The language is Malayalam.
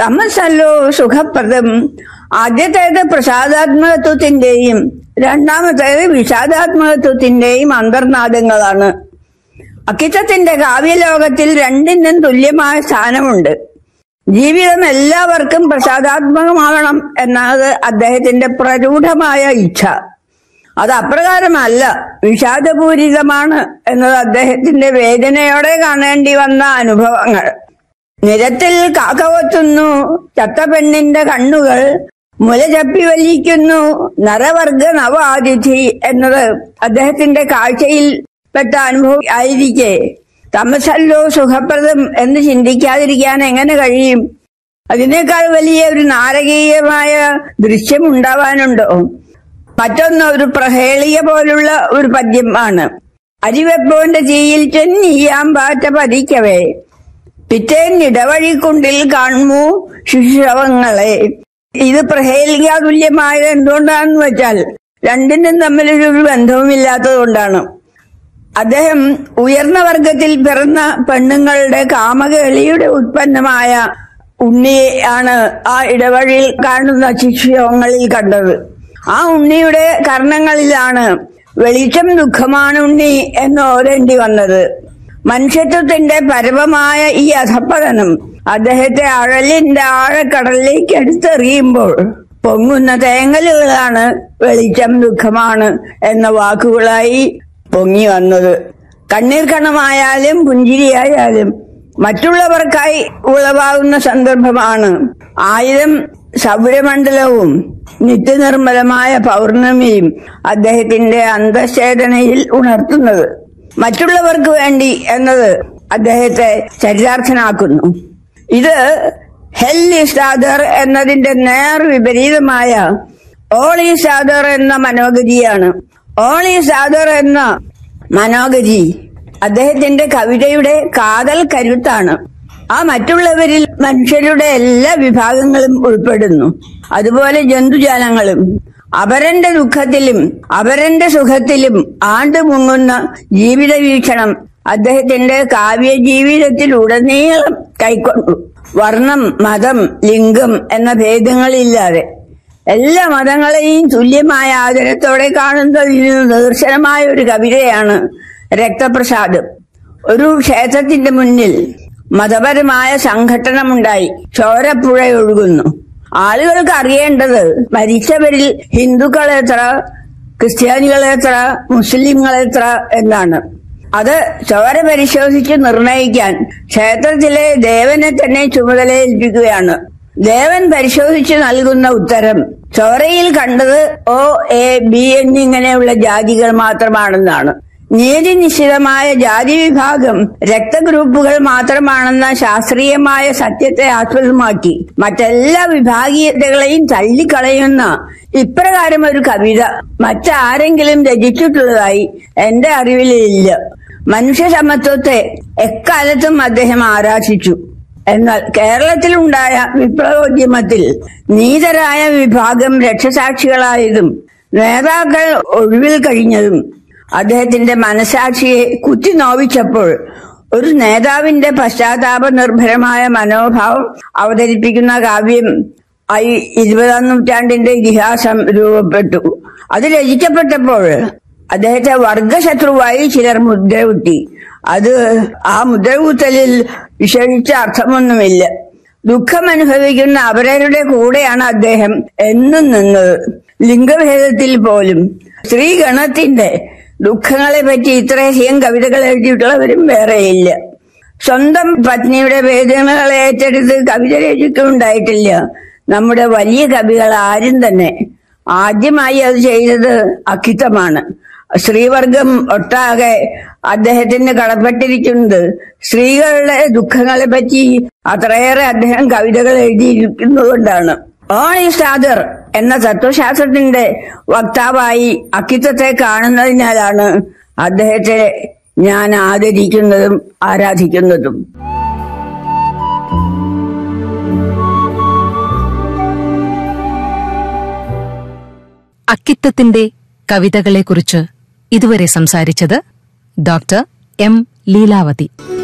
തമസല്ലോ സുഖപ്രദം ആദ്യത്തേത് പ്രസാദാത്മകത്വത്തിന്റെയും രണ്ടാമത്തേത് വിഷാദാത്മകത്വത്തിന്റെയും അന്തർനാദങ്ങളാണ് അക്കിത്തത്തിന്റെ കാവ്യലോകത്തിൽ രണ്ടിനും തുല്യമായ സ്ഥാനമുണ്ട് ജീവിതം എല്ലാവർക്കും പ്രസാദാത്മകമാകണം എന്നത് അദ്ദേഹത്തിന്റെ പ്രരൂഢമായ ഇച്ഛ അത് അപ്രകാരമല്ല വിഷാദപൂരിതമാണ് എന്നത് അദ്ദേഹത്തിന്റെ വേദനയോടെ കാണേണ്ടി വന്ന അനുഭവങ്ങൾ നിരത്തിൽ കാക്കവത്തുന്നു ചത്ത പെണ്ണിന്റെ കണ്ണുകൾ മുല ചപ്പി വലിക്കുന്നു നരവർഗ നവാതിഥി എന്നത് അദ്ദേഹത്തിന്റെ കാഴ്ചയിൽ പെട്ട അനുഭവം ആയിരിക്കെ തമസല്ലോ സുഖപ്രദം എന്ന് ചിന്തിക്കാതിരിക്കാൻ എങ്ങനെ കഴിയും അതിനേക്കാൾ വലിയ ഒരു നാരകീയമായ ദൃശ്യം ഉണ്ടാവാനുണ്ടോ മറ്റൊന്ന് ഒരു പ്രഹേളിയ പോലുള്ള ഒരു പദ്യമാണ് അരിവെപ്പോന്റെ തീയിൽ ചെന്നിയാൻ പാറ്റ പതിക്കവേ പിറ്റേന്നിടവഴിക്കുണ്ടിൽ കാണുമു ശിശുശവങ്ങളെ ഇത് പ്രഹേലിക തുല്യമായത് എന്തുകൊണ്ടാണെന്ന് വെച്ചാൽ രണ്ടിനും തമ്മിലൊരു ബന്ധവുമില്ലാത്തത് കൊണ്ടാണ് അദ്ദേഹം ഉയർന്ന വർഗത്തിൽ പിറന്ന പെണ്ണുങ്ങളുടെ കാമകേളിയുടെ ഉത്പന്നമായ ഉണ്ണിയാണ് ആ ഇടവഴിയിൽ കാണുന്ന ശിശുശവങ്ങളിൽ കണ്ടത് ആ ഉണ്ണിയുടെ കർണങ്ങളിലാണ് വെളിച്ചം ദുഃഖമാണ് ഉണ്ണി എന്ന് ഓരേണ്ടി വന്നത് മനുഷ്യത്വത്തിന്റെ പരമമായ ഈ അധപ്പതനം അദ്ദേഹത്തെ അഴലിന്റെ ആഴക്കടലിലേക്ക് എടുത്തെറിയുമ്പോൾ പൊങ്ങുന്ന തേങ്ങലുകളാണ് വെളിച്ചം ദുഃഖമാണ് എന്ന വാക്കുകളായി പൊങ്ങി വന്നത് കണ്ണീർ കണമായാലും പുഞ്ചിരിയായാലും മറ്റുള്ളവർക്കായി ഉളവാകുന്ന സന്ദർഭമാണ് ആയിരം സൗരമണ്ഡലവും നിത്യനിർമ്മലമായ പൗർണമിയും അദ്ദേഹത്തിന്റെ അന്തശ്ചേതനയിൽ ഉണർത്തുന്നത് മറ്റുള്ളവർക്ക് വേണ്ടി എന്നത് അദ്ദേഹത്തെ ചരിതാർത്ഥനാക്കുന്നു ഇത് ഹെൽ ഈസ് അതർ എന്നതിന്റെ നേർ വിപരീതമായ ഓൾ ഈസ് അതർ എന്ന മനോഗതിയാണ് ഓൾ ഈസ് അതർ എന്ന മനോഗതി അദ്ദേഹത്തിന്റെ കവിതയുടെ കാതൽ കരുത്താണ് ആ മറ്റുള്ളവരിൽ മനുഷ്യരുടെ എല്ലാ വിഭാഗങ്ങളും ഉൾപ്പെടുന്നു അതുപോലെ ജന്തുജാലങ്ങളും അപരന്റെ ദുഃഖത്തിലും അപരന്റെ സുഖത്തിലും ആണ്ടു മുങ്ങുന്ന ജീവിത വീക്ഷണം അദ്ദേഹത്തിന്റെ കാവ്യ ജീവിതത്തിലുടനീളം കൈക്കൊണ്ടു വർണ്ണം മതം ലിംഗം എന്ന ഭേദങ്ങളില്ലാതെ എല്ലാ മതങ്ങളെയും തുല്യമായ ആദരത്തോടെ കാണുന്നതിന് നിദർശനമായ ഒരു കവിതയാണ് രക്തപ്രസാദം ഒരു ക്ഷേത്രത്തിന്റെ മുന്നിൽ മതപരമായ സംഘട്ടനമുണ്ടായി ചോരപ്പുഴ ഒഴുകുന്നു ആളുകൾക്ക് അറിയേണ്ടത് മരിച്ചവരിൽ ഹിന്ദുക്കൾ എത്ര ക്രിസ്ത്യാനികൾ എത്ര മുസ്ലിങ്ങൾ എത്ര എന്നാണ് അത് ചോര പരിശോധിച്ച് നിർണയിക്കാൻ ക്ഷേത്രത്തിലെ ദേവനെ തന്നെ ചുമതലയേൽപ്പിക്കുകയാണ് ദേവൻ പരിശോധിച്ച് നൽകുന്ന ഉത്തരം ചോരയിൽ കണ്ടത് ഒ എ ബി എന്നിങ്ങനെയുള്ള ജാതികൾ മാത്രമാണെന്നാണ് നീതി നിശ്ചിതമായ ജാതി വിഭാഗം രക്തഗ്രൂപ്പുകൾ മാത്രമാണെന്ന ശാസ്ത്രീയമായ സത്യത്തെ ആസ്പദമാക്കി മറ്റെല്ലാ വിഭാഗീയതകളെയും തള്ളിക്കളയുന്ന ഇപ്രകാരം ഒരു കവിത മറ്റാരെങ്കിലും രചിച്ചിട്ടുള്ളതായി എന്റെ അറിവിലില്ല മനുഷ്യ സമത്വത്തെ എക്കാലത്തും അദ്ദേഹം ആരാധിച്ചു എന്നാൽ കേരളത്തിലുണ്ടായ വിപ്ലവോദ്യമത്തിൽ നീതരായ വിഭാഗം രക്ഷസാക്ഷികളായതും നേതാക്കൾ ഒഴിവിൽ കഴിഞ്ഞതും അദ്ദേഹത്തിന്റെ മനസാക്ഷിയെ കുത്തി നോവിച്ചപ്പോൾ ഒരു നേതാവിന്റെ പശ്ചാത്താപ നിർഭരമായ മനോഭാവം അവതരിപ്പിക്കുന്ന കാവ്യം ആയി ഇരുപതാം നൂറ്റാണ്ടിന്റെ ഇതിഹാസം രൂപപ്പെട്ടു അത് രചിക്കപ്പെട്ടപ്പോൾ അദ്ദേഹത്തെ വർഗശത്രുവായി ചിലർ മുദ്രകുത്തി അത് ആ മുദ്രകുത്തലിൽ വിശേഷിച്ച അർത്ഥമൊന്നുമില്ല ദുഃഖം അനുഭവിക്കുന്ന അവരവരുടെ കൂടെയാണ് അദ്ദേഹം എന്നും നിന്നത് ലിംഗഭേദത്തിൽ പോലും സ്ത്രീഗണത്തിന്റെ ദുഃഖങ്ങളെ പറ്റി ഇത്രയധികം കവിതകൾ എഴുതിയിട്ടുള്ളവരും വേറെയില്ല സ്വന്തം പത്നിയുടെ വേദനകളെ ഏറ്റെടുത്ത് കവിത രചിക്കുന്നുണ്ടായിട്ടില്ല നമ്മുടെ വലിയ കവികൾ ആരും തന്നെ ആദ്യമായി അത് ചെയ്തത് അക്കിത്തമാണ് സ്ത്രീവർഗം ഒട്ടാകെ അദ്ദേഹത്തിന് കടപ്പെട്ടിരിക്കുന്നത് സ്ത്രീകളുടെ ദുഃഖങ്ങളെ പറ്റി അത്രയേറെ അദ്ദേഹം കവിതകൾ എഴുതിയിരിക്കുന്നതുകൊണ്ടാണ് ഓൺ ഈസ് അതർ എന്ന തത്വശാസ്ത്രത്തിന്റെ വക്താവായി അക്കിത്തത്തെ കാണുന്നതിനാലാണ് അദ്ദേഹത്തെ ഞാൻ ആദരിക്കുന്നതും ആരാധിക്കുന്നതും അക്കിത്തത്തിന്റെ കവിതകളെക്കുറിച്ച് ഇതുവരെ സംസാരിച്ചത് ഡോക്ടർ എം ലീലാവതി